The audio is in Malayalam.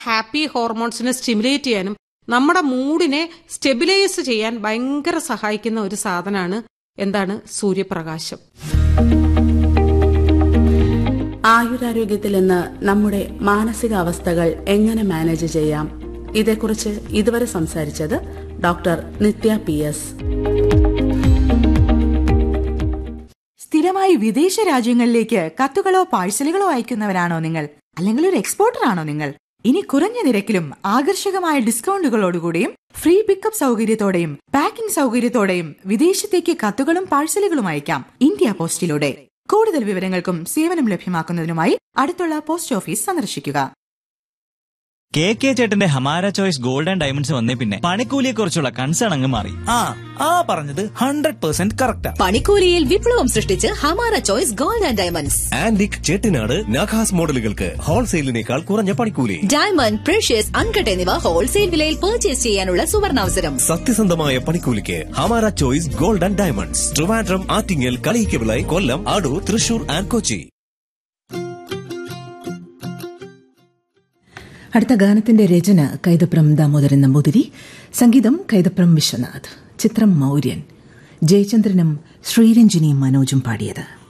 ഹാപ്പി ഹോർമോൺസിനെ സ്റ്റിമുലേറ്റ് ചെയ്യാനും നമ്മുടെ മൂഡിനെ സ്റ്റെബിലൈസ് ചെയ്യാൻ ഭയങ്കര സഹായിക്കുന്ന ഒരു സാധനമാണ് എന്താണ് സൂര്യപ്രകാശം ആയുരാരോഗ്യത്തിൽ നിന്ന് നമ്മുടെ മാനസികാവസ്ഥകൾ എങ്ങനെ മാനേജ് ചെയ്യാം ഇതേക്കുറിച്ച് ഇതുവരെ സംസാരിച്ചത് ഡോക്ടർ നിത്യ പി എസ് സ്ഥിരമായി വിദേശ രാജ്യങ്ങളിലേക്ക് കത്തുകളോ പാഴ്സലുകളോ അയക്കുന്നവരാണോ നിങ്ങൾ അല്ലെങ്കിൽ ഒരു എക്സ്പോർട്ടർ ആണോ നിങ്ങൾ ഇനി കുറഞ്ഞ നിരക്കിലും ആകർഷകമായ ഡിസ്കൗണ്ടുകളോടുകൂടിയും ഫ്രീ പിക്കപ്പ് സൗകര്യത്തോടെയും പാക്കിംഗ് സൗകര്യത്തോടെയും വിദേശത്തേക്ക് കത്തുകളും പാഴ്സലുകളും അയക്കാം ഇന്ത്യ പോസ്റ്റിലൂടെ കൂടുതൽ വിവരങ്ങൾക്കും സേവനം ലഭ്യമാക്കുന്നതിനുമായി അടുത്തുള്ള പോസ്റ്റ് ഓഫീസ് സന്ദർശിക്കുക കെ കെ ചേട്ടന്റെ Hamara choice gold and diamonds വന്നേ പിന്നെ പണിക്കൂലിയെ കുറിച്ചുള്ള കൺസേൺ അങ്ങ് മാറി ആ ആ പറഞ്ഞത് ഹൺഡ്രഡ് പെർസെന്റ് കറക്റ്റാ പണിക്കൂലിയിൽ വിപ്ലവം സൃഷ്ടിച്ച് Hamara choice gold and diamonds antique Chettinad നഖാസ് മോഡലുകൾക്ക് ഹോൾസെയിലിനേക്കാൾ കുറഞ്ഞ പണിക്കൂലി ഡയമണ്ട് പ്രഷ്യസ് അൺകട്ട് എന്നിവ ഹോൾസെയിൽ വിലയിൽ പർച്ചേസ് ചെയ്യാനുള്ള സുവർണാവസരം സത്യസന്ധമായ പണിക്കൂലിക്ക് Hamara choice gold and diamonds Trivandrum Attingal Kaliyikkavila Kollam Adoor Thrissur and Kochi അടുത്ത ഗാനത്തിന്റെ രചന കൈതപ്രം ദാമോദരൻ നമ്പൂതിരി സംഗീതം കൈതപ്രം വിശ്വനാഥ് ചിത്രം മൗര്യൻ ജയചന്ദ്രനും ശ്രീരഞ്ജിനിയും മനോജും പാടിയത്